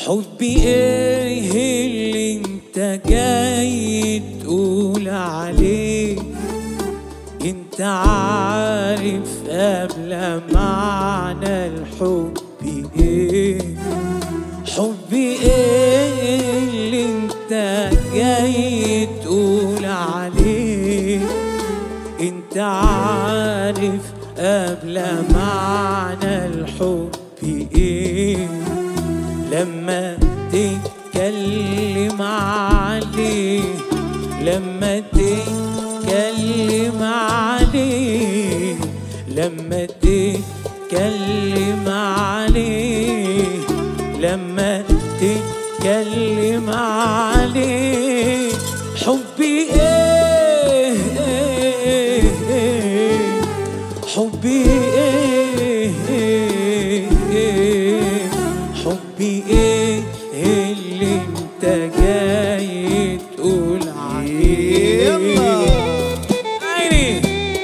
حبي ايه اللي انت جاي تقول عليه انت عارف قبل معنى الحب ايه حبي ايه اللي انت جاي تقول عليه انت عارف قبل معنى الحب ايه لما تتكلم عليه لما تتكلم عليه لما تتكلم عليه لما تتكلم عليه حبي ايه, إيه, إيه حبي ايه, إيه, إيه حبي ايه اللي انت جاي تقول عليه يلا. عيني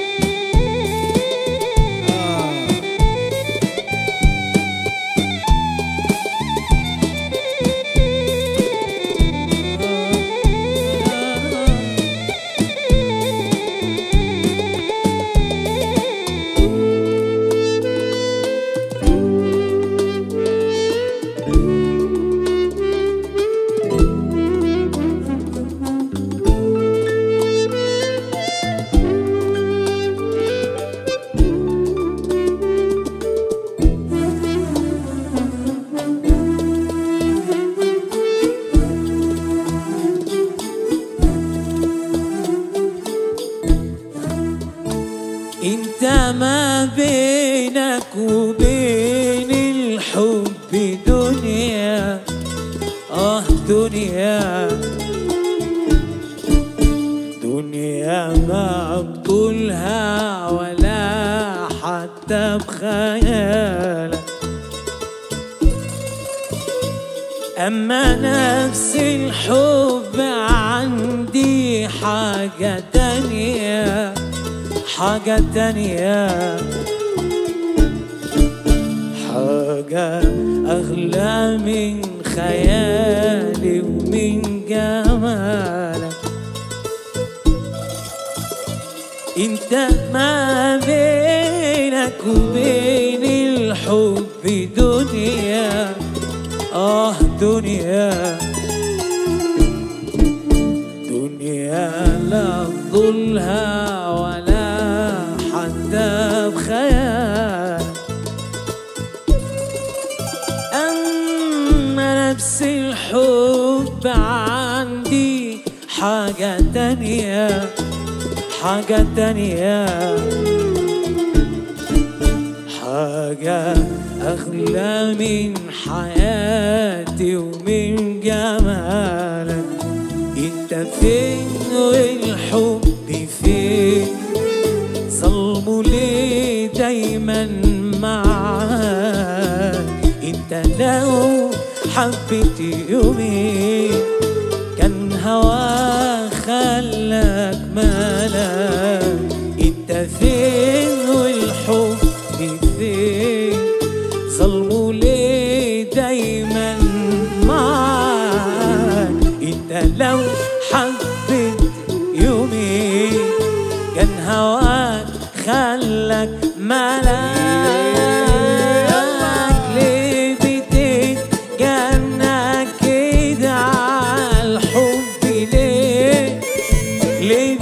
انت ما بينك وبين الحب دنيا اه دنيا دنيا ما بطولها ولا حتى بخيالك أما نفس الحب عندي حاجة تانية حاجة تانية حاجة أغلى من خيالي ومن جمالك انت ما بينك وبين الحب دنيا اه دنيا دنيا لا ظلها ولا حتى بخيال أما نفس الحب عندي حاجة تانية حاجة تانية حاجة أغلى من حياتي ومن جمالك انت فين والحب فين ظلمه ليه دايما معاك انت لو حبيت يومين كان هوا خلاك مالك انت فين والحب فين ظلمه ليه دايما معاك انت لو حبيت يومين كان هواك خلك ملاك ليه بتتجنى كده عالحب ليه ليه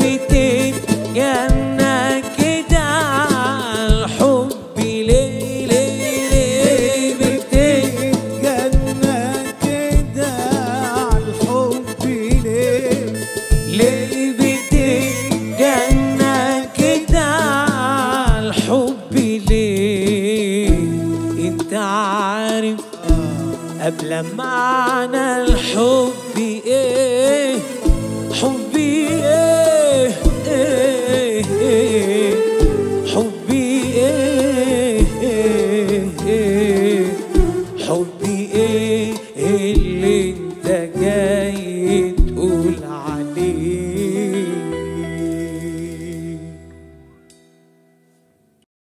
بتتجنى كده عالحب ليه ليه ليه بتتجنى كده عالحب ليه ليه بتتجنى كده عالحب ليه انت عارف قبل معنى الحب ايه حبي ايه, إيه, إيه حبي ايه, إيه, إيه حبي ايه اللي انت جاي تقول